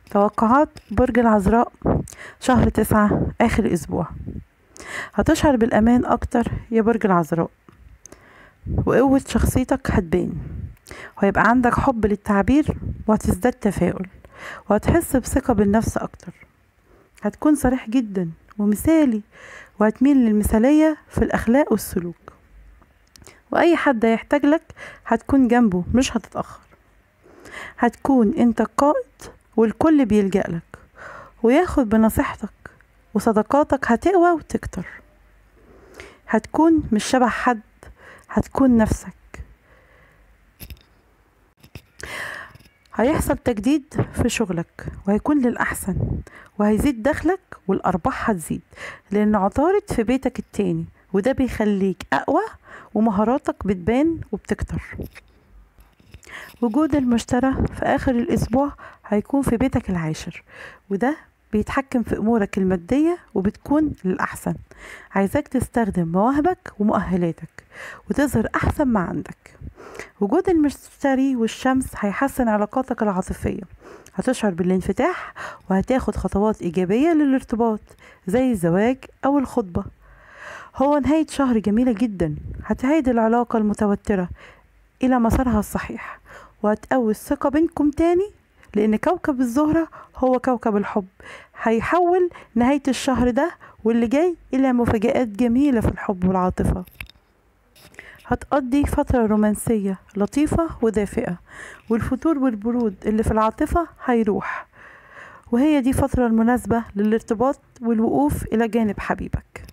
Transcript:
توقعات برج العذراء شهر تسعة آخر أسبوع هتشعر بالأمان أكتر يا برج العذراء وقوة شخصيتك هتبان وهيبقى عندك حب للتعبير وهتزداد تفاؤل وهتحس بثقة بالنفس أكتر هتكون صريح جدا ومثالي وهتميل للمثالية في الأخلاق والسلوك وأي حد هيحتاج لك هتكون جنبه مش هتتأخر هتكون انت القائد والكل بيلجأ لك وياخد بنصيحتك وصداقاتك هتقوى وتكتر هتكون مش شبه حد هتكون نفسك هيحصل تجديد في شغلك وهيكون للأحسن وهيزيد دخلك والأرباح هتزيد لأن عطارد في بيتك التاني وده بيخليك أقوى ومهاراتك بتبان وبتكتر وجود المشترى في آخر الأسبوع هيكون في بيتك العاشر وده بيتحكم في أمورك المادية وبتكون للأحسن عايزاك تستخدم مواهبك ومؤهلاتك وتظهر أحسن ما عندك وجود المشتري والشمس هيحسن علاقاتك العاطفية هتشعر بالانفتاح وهتاخد خطوات إيجابية للارتباط زي الزواج أو الخطبة هو نهاية شهر جميلة جدا هتعيد العلاقة المتوترة إلى مسارها الصحيح وهتقوي الثقة بينكم تاني لأن كوكب الزهرة هو كوكب الحب هيحول نهاية الشهر ده واللي جاي إلى مفاجآت جميلة في الحب والعاطفة هتقضي فترة رومانسية لطيفة ودافئة والفتور والبرود اللي في العاطفة هيروح وهي دي فترة المناسبة للارتباط والوقوف إلى جانب حبيبك